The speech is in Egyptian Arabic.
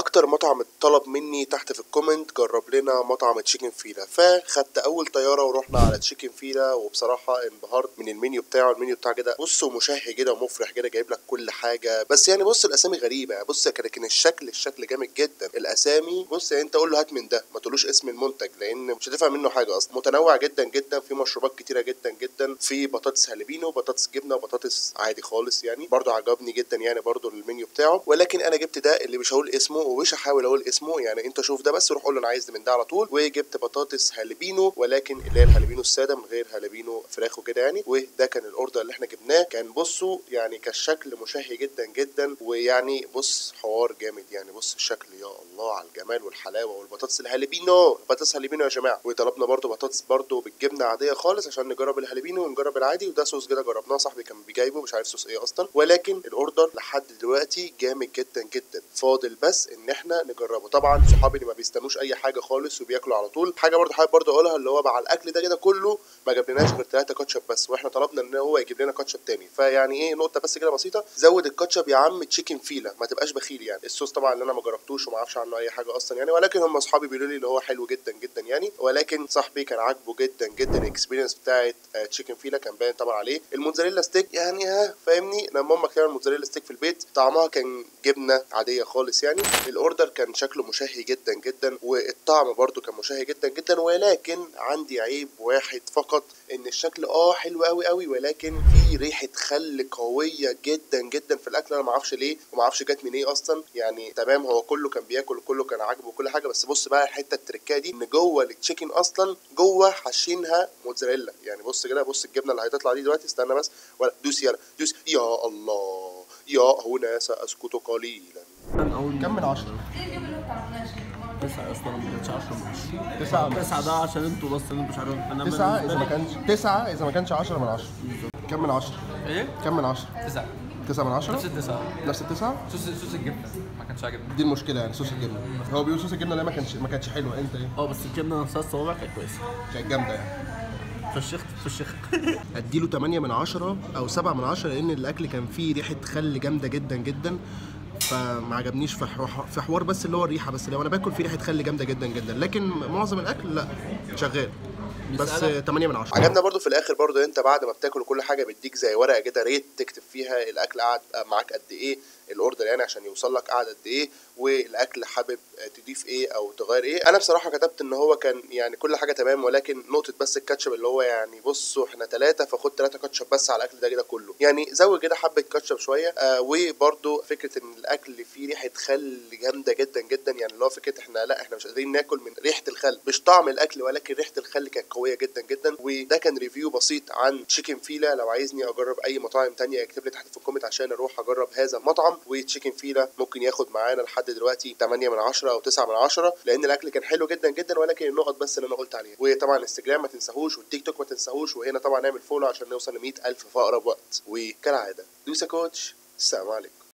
اكتر مطعم اتطلب مني تحت في الكومنت جرب لنا مطعم تشيكن فيلا فخدت اول طياره ورحنا على تشيكن فيلا وبصراحه انبهرت من المنيو بتاعه المنيو بتاعه كده بصوا مشهي كده ومفرح كده جايب لك كل حاجه بس يعني بص الاسامي غريبه يعني بص لكن الشكل الشكل جامد جدا الاسامي بص يعني انت قول له هات من ده ما تقولوش اسم المنتج لان مش هتفهم منه حاجه اصلا متنوع جدا جدا في مشروبات كتيره جدا جدا في بطاطس هالبينو بطاطس جبنه وبطاطس عادي خالص يعني برضو عجبني جدا يعني برضو المنيو بتاعه ولكن انا جبت ده اللي مش هقول اسمه ومش هحاول اقول اسمه يعني انت شوف ده بس روح قول له انا عايز من ده على طول وجبت بطاطس هالبينو ولكن اللي هي الهالبينو الساده من غير هالبينو فراخ وكده يعني وده كان الاوردر اللي احنا جبناه كان بصوا يعني كالشكل مشهي جدا جدا ويعني بص حوار جامد يعني بص الشكل يا الله على الجمال والحلاوه والبطاطس الهالبينو بطاطس هالبينو يا جماعه وطلبنا برضو بطاطس برضو بالجبنه عاديه خالص عشان نجرب الهالبينو ونجرب العادي وده صوص كده جربناه صاحبي كان بيجايبه مش عارف صوص ايه اصلا ولكن الاوردر لحد دلوقتي جامد جدا جدا فاضل بس ان احنا نجربه طبعا صحابي اللي ما بيستنوش اي حاجه خالص وبياكلوا على طول حاجه برضو حابب برضو اقولها اللي هو مع الاكل ده كده كله ما جابلناش غير ثلاثه كاتشب بس واحنا طلبنا ان هو يجيب لنا كاتشب تاني فيعني ايه نقطه بس كده بسيطه زود الكاتشب يا عم تشيكن فيلا ما تبقاش بخيل يعني الصوص طبعا اللي انا ما جربتوش وما اعرفش عنه اي حاجه اصلا يعني ولكن هم اصحابي بيقولوا لي اللي هو حلو جدا جدا يعني ولكن صاحبي كان عاجبه جدا جدا الاكسبيرينس بتاعه تشيكن فيلا كان باين طبعا عليه الموتزاريلا ستيك يعني ها فاهمني لما امك تعمل موتزاريلا ستيك في البيت طعمها كان جبنه عاديه خالص يعني الاوردر كان شكله مشهي جدا جدا والطعم برده كان مشهي جدا جدا ولكن عندي عيب واحد فقط ان الشكل اه حلو قوي قوي ولكن في ريحه خل قويه جدا جدا في الاكل انا ما اعرفش ليه وما اعرفش جت من ايه اصلا يعني تمام هو كله كان بياكل وكله كان عاجبه وكل حاجه بس بص بقى الحته التركيه دي ان جوه التشيكن اصلا جوه حاشينها موتزاريلا يعني بص كده بص الجبنه اللي هتطلع دي دلوقتي استنى بس ولا دوس يلا دوس يا الله يا هنا ساسكت قليلا كم من عشرة؟ تسعة اصلا ما كانش 10 من 10 تسعة تسعة ده عشان انتوا بس انتوا مش عارفين انا تسعة بالنسبة إذا ما لي- كانش تسعة إذا ما كانش عشرة من عشرة كم من عشرة؟ ايه؟ كم من عشرة؟ تسعة تسعة من نفس عشرة؟ التسعة نفس التسعة؟ صوص صوص الجبنة ما كانش عاجبني دي المشكلة يعني صوص الجبنة هو بيقول صوص الجبنة لا ما كانش ما كانتش حلوة أنت إيه؟ اه بس الجبنه نفسها الصوابع كانت كويسه كانت جامدة يعني فشخت فشخت اديله 8 من 10 او 7 من 10 لان الاكل كان فيه ريحه خل جامده جدا جدا فما عجبنيش في حوار في حوار بس اللي هو الريحه بس لو انا باكل فيه ريحه خل جامده جدا جدا لكن معظم الاكل لا شغال بس 8 من 10 عجبنا برضو في الاخر برضو انت بعد ما بتاكل كل حاجه بيديك زي ورقه كده ريت تكتب فيها الاكل قعد معاك قد ايه الاوردر يعني عشان يوصل لك قعد قد ايه والاكل حابب تضيف ايه او تغير ايه انا بصراحه كتبت ان هو كان يعني كل حاجه تمام ولكن نقطه بس الكاتشب اللي هو يعني بصوا احنا ثلاثه فخد ثلاثه كاتشب بس على الاكل ده كده كله يعني زود كده حبه كاتشب شويه آه وبرده فكره ان الاكل فيه ريحه خل جامده جدا جدا يعني اللي هو فكره احنا لا احنا مش قادرين ناكل من ريحه الخل مش طعم الاكل ولكن ريحه الخل كانت قويه جدا جدا وده كان ريفيو بسيط عن تشيكن فيلا لو عايزني اجرب اي مطاعم تانية اكتب لي تحت في الكومنت عشان اروح اجرب هذا المطعم وتشيكن فيلا ممكن ياخد معانا لحد دلوقتي 8 من 10 او 9 من 10 لان الاكل كان حلو جدا جدا ولكن النقط بس اللي انا قلت عليها وطبعا الانستجرام ما تنساهوش والتيك توك ما تنساهوش وهنا طبعا نعمل فولو عشان نوصل ل 100000 في اقرب وقت وكالعاده دوسا كوتش السلام عليكم